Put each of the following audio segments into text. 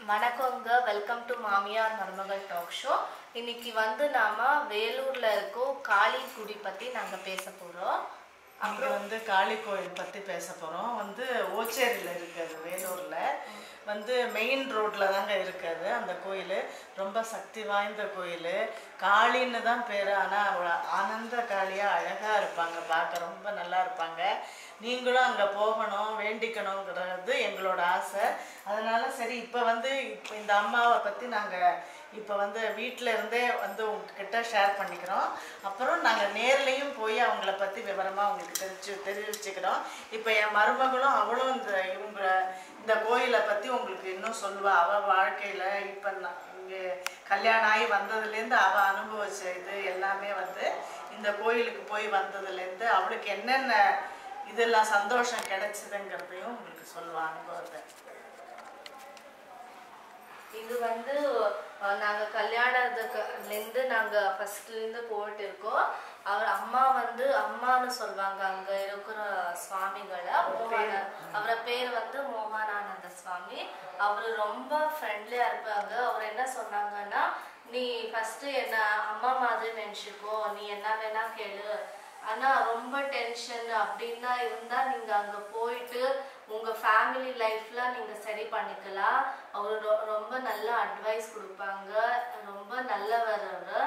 வணக்கங்க welcome to மாமியார் மருமகள் டாக் ஷோ இன்னைக்கு வந்து நாம வேலூர்ல இருக்கோம் காளிகுடி பத்தி நாங்க பேச போறோம் அங்க வந்து காளி கோயில் பத்தி பேச போறோம் வந்து ஓச்சேரியில இருக்குது வேலூர்ல வந்து மெயின் ரோட்ல தாங்க இருக்குது அந்த கோயில் ரொம்ப சக்தி வாய்ந்த கோயில் காளின்னு தான் பேரு ஆனா அவ ஆனந்த காளியா அழகா இருப்பாங்க பார்க்க ரொம்ப நல்லா இருப்பாங்க நீங்களும் அங்க போகணும் வேண்டிக்கணுங்கிறது எங்களோட ஆசை அதனால சரி இப்போ வந்து இப்போ இந்த அம்மாவை பத்தி நாங்க இப்போ வந்து வீட்டில் இருந்தே வந்து உங்ககிட்ட ஷேர் பண்ணிக்கிறோம் அப்புறம் நாங்கள் நேர்லேயும் போய் அவங்கள பற்றி விவரமாக உங்களுக்கு தெரிஞ்சு தெரிவிச்சுக்கிறோம் இப்போ என் மருமகளும் அவளும் இந்த இவங்க இந்த கோயிலை பற்றி உங்களுக்கு இன்னும் சொல்லுவா அவள் வாழ்க்கையில் இப்போ இங்கே கல்யாணம் ஆகி வந்ததுலேருந்து அவள் அனுபவிச்ச இது எல்லாமே வந்து இந்த கோயிலுக்கு போய் வந்ததுலேருந்து அவளுக்கு என்னென்ன இதெல்லாம் சந்தோஷம் கிடைச்சதுங்கிறதையும் உங்களுக்கு சொல்லுவா அனுபவத்தை இது வந்து அஹ், நாங்க கல்யாணத்துக்குல இருந்து நாங்க ஃபர்ஸ்ட்ல இருந்து போயிட்டு இருக்கோம் அவர் அம்மா வந்து அம்மான்னு சொல்லுவாங்க அங்க இருக்கிற சுவாமிகளை மோகன அவர பேர் வந்து மோகனானந்த சுவாமி அவர் ரொம்ப ஃப்ரெண்ட்லியா இருப்பாங்க அவர் என்ன சொன்னாங்கன்னா நீ ஃபர்ஸ்ட் என்ன அம்மா மாதிரி நினைச்சுக்கோ நீ என்ன வேணா கேளு ஆனா ரொம்ப டென்ஷன் அப்படின்னா இருந்தா நீங்க அங்க போயிட்டு உங்க ஃபேமிலி லைஃப்ல நீங்க சரி பண்ணிக்கலாம் அவரு ரொ- ரொம்ப நல்ல அட்வைஸ் கொடுப்பாங்க ரொம்ப நல்லவர் அவரு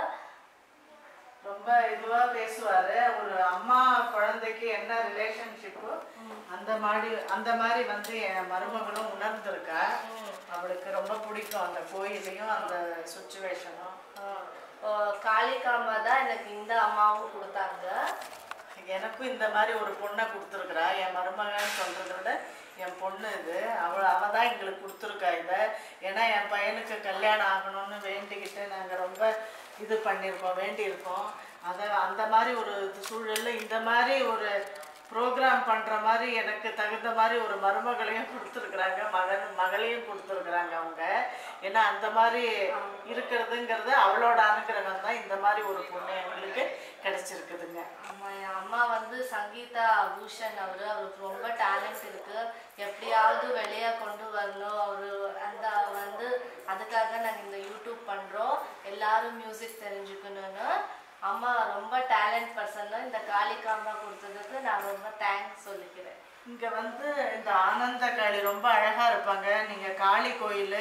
ரொம்ப இதுவா பேசுவாரு ஒரு அம்மா குழந்தைக்கு என்ன ரிலேஷன்ஷிப்பு அந்த மாதிரி அந்த மாதிரி வந்து என் மருமகளும் உணர்ந்திருக்கா அவளுக்கு ரொம்ப பிடிக்கும் அந்த கோயிலையும் அந்த சுச்சுவேஷனும் அஹ் காளிகாமா தான் எனக்கு இந்த அம்மாவும் கொடுத்தாங்க எனக்கும் இந்த மாதிரி ஒரு பொண்ணை கொடுத்துருக்குறா என் மருமகன்னு சொல்றதை விட என் பொண்ணு இது அவள் அவ தான் எங்களுக்கு கொடுத்துருக்கா இதை ஏன்னா என் பையனுக்கு கல்யாணம் ஆகணும்னு வேண்டிக்கிட்டு நாங்கள் ரொம்ப இது பண்ணியிருக்கோம் வேண்டியிருக்கோம் அதை அந்த மாதிரி ஒரு சூழலில் இந்த மாதிரி ஒரு ப்ரோக்ராம் பண்ணுற மாதிரி எனக்கு தகுந்த மாதிரி ஒரு மருமகளையும் கொடுத்துருக்குறாங்க மகன் மகளையும் கொடுத்துருக்குறாங்க அவங்க ஏன்னா அந்த மாதிரி இருக்கிறதுங்கிறது அவளோட அனுகிரகம் தான் இந்த மாதிரி ஒரு பொண்ணு எங்களுக்கு கிடைச்சிருக்குதுங்க ஆமா என் அம்மா வந்து சங்கீதா பூஷன் அவரு அவருக்கு ரொம்ப டேலண்ட் இருக்கு எப்படியாவது வெளியே கொண்டு வரணும் அவரு அந்த வந்து அதுக்காக நாங்க இந்த யூடியூப் பண்றோம் எல்லாரும் மியூசிக் தெரிஞ்சுக்கணும்னு அம்மா ரொம்ப டேலண்ட் பர்சன் இந்த காளிகாமா கொடுத்ததுக்கு நான் ரொம்ப தேங்க்ஸ் சொல்லிக்கிறேன் இங்க வந்து இந்த ஆனந்த காளி ரொம்ப அழகா இருப்பாங்க நீங்க காளி கோயில்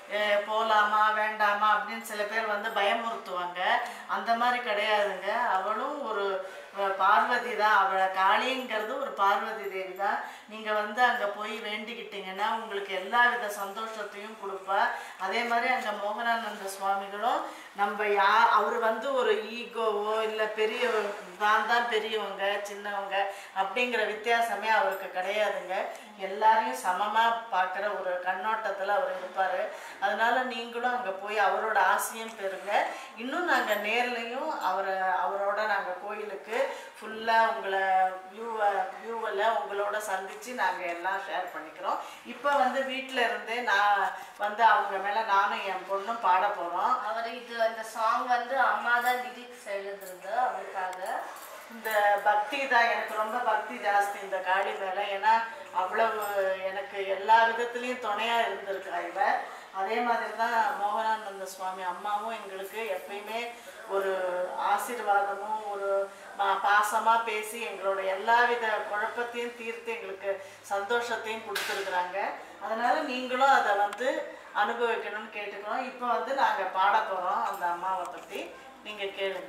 போலாமா வேண்டாமா அப்படின்னு சில பேர் வந்து பயமுறுத்துவாங்க அந்த மாதிரி கிடையாதுங்க அவளும் ஒரு அஹ், பார்வதி தான் அவளை காளிங்கிறது ஒரு பார்வதி தேவி தான் நீங்க வந்து அங்க போய் வேண்டிக்கிட்டீங்கன்னா உங்களுக்கு எல்லா வித சந்தோஷத்தையும் கொடுப்பா அதே மாதிரி அங்க மோகனானந்த சுவாமிகளும் நம்ம யா அவர் வந்து ஒரு ஈகோவோ இல்லை பெரிய தான் தான் பெரியவங்க சின்னவங்க அப்படிங்கிற வித்தியாசமே அவருக்கு கிடையாதுங்க எல்லாரையும் சமமாக பார்க்குற ஒரு கண்ணோட்டத்தில் அவர் இருப்பார் அதனால நீங்களும் அங்கே போய் அவரோட ஆசையும் பெறுங்க இன்னும் நாங்கள் நேர்லையும் அவரை அவரோட நாங்கள் கோயிலுக்கு ஃபுல்லாக உங்களை வியூவை வியூவில் உங்களோட சந்தித்து நாங்கள் எல்லாம் ஷேர் பண்ணிக்கிறோம் இப்போ வந்து வீட்டில் இருந்தே நான் வந்து அவங்க மேலே நானும் என் பொண்ணும் பாட போகிறோம் அவர் இது அந்த சாங் வந்து அம்மா தான் லிரிக்ஸ் எழுதுறது அவருக்காக இந்த பக்தி தான் எனக்கு ரொம்ப பக்தி ஜாஸ்தி இந்த காளி மேலே ஏன்னா அவ்வளவு எனக்கு எல்லா விதத்துலேயும் துணையாக இருந்திருக்கா இவ அதே மாதிரி தான் மோகனானந்த சுவாமி அம்மாவும் எங்களுக்கு எப்பயுமே ஒரு ஆசீர்வாதமும் ஒரு ம- பாசமா பேசி எங்களோட எல்லா வித குழப்பத்தையும் தீர்த்து எங்களுக்கு சந்தோஷத்தையும் கொடுத்துருக்குறாங்க அதனால நீங்களும் அதை வந்து அனுபவிக்கணும்னு கேட்டுக்கிறோம் இப்போ வந்து நாங்கள் பாட போகிறோம் அந்த அம்மாவை பற்றி நீங்கள் கேளுங்க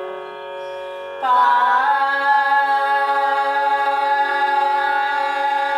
பா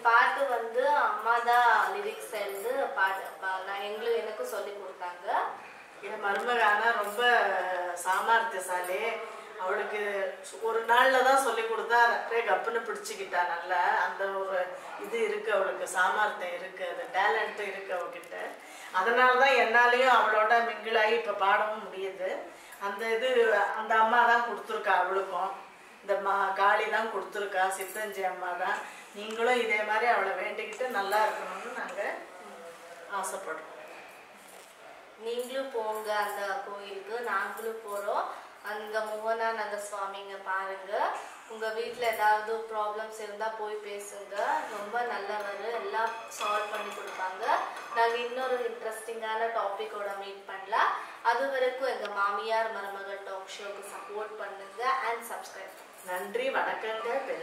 பாட்டு வந்து அம்மா தான் லிரிக்ஸ் எழுந்து பாட்டு பா- நான் எங்களுக்கு எனக்கும் சொல்லி கொடுத்தாங்க என் மருமக ஆனா ரொம்ப சாமர்த்தியசாலி அவளுக்கு ஒரு நாள்ல தான் சொல்லி கொடுத்தா அப்படியே கப்புன்னு பிடிச்சிக்கிட்டா நல்லா அந்த ஒரு இது இருக்கு அவளுக்கு சாமர்த்தியம் இருக்கு அது டேலண்ட் இருக்கு அவகிட்ட அதனால தான் என்னாலையும் அவளோட மிங்கிளாகி இப்போ பாடவும் முடியுது அந்த இது அந்த அம்மா தான் கொடுத்துருக்கா அவளுக்கும் இந்த மா காளி தான் கொடுத்துருக்கா சித்தஞ்சி அம்மா தான் நீங்களும் இதே மாதிரி அவளை வேண்டிக்கிட்டு நல்லா இருக்கணும்னு நாங்கள் ஆசைப்படுறோம் நீங்களும் போங்க அந்த கோயிலுக்கு நாங்களும் போறோம் அங்க மோகனானந்த சுவாமிங்க பாருங்க உங்க வீட்ல ஏதாவது ப்ராப்ளம்ஸ் இருந்தா போய் பேசுங்க ரொம்ப நல்லவர் எல்லாம் சால்வ் பண்ணி கொடுப்பாங்க நாங்க இன்னொரு இன்ட்ரெஸ்டிங்கான டாபிக்கோட மீட் பண்ணலாம் அது வரைக்கும் எங்க மாமியார் மருமகள் டாக் ஷோக்கு சப்போர்ட் பண்ணுங்க அண்ட் சப்ஸ்கிரைப் நன்றி வணக்கங்க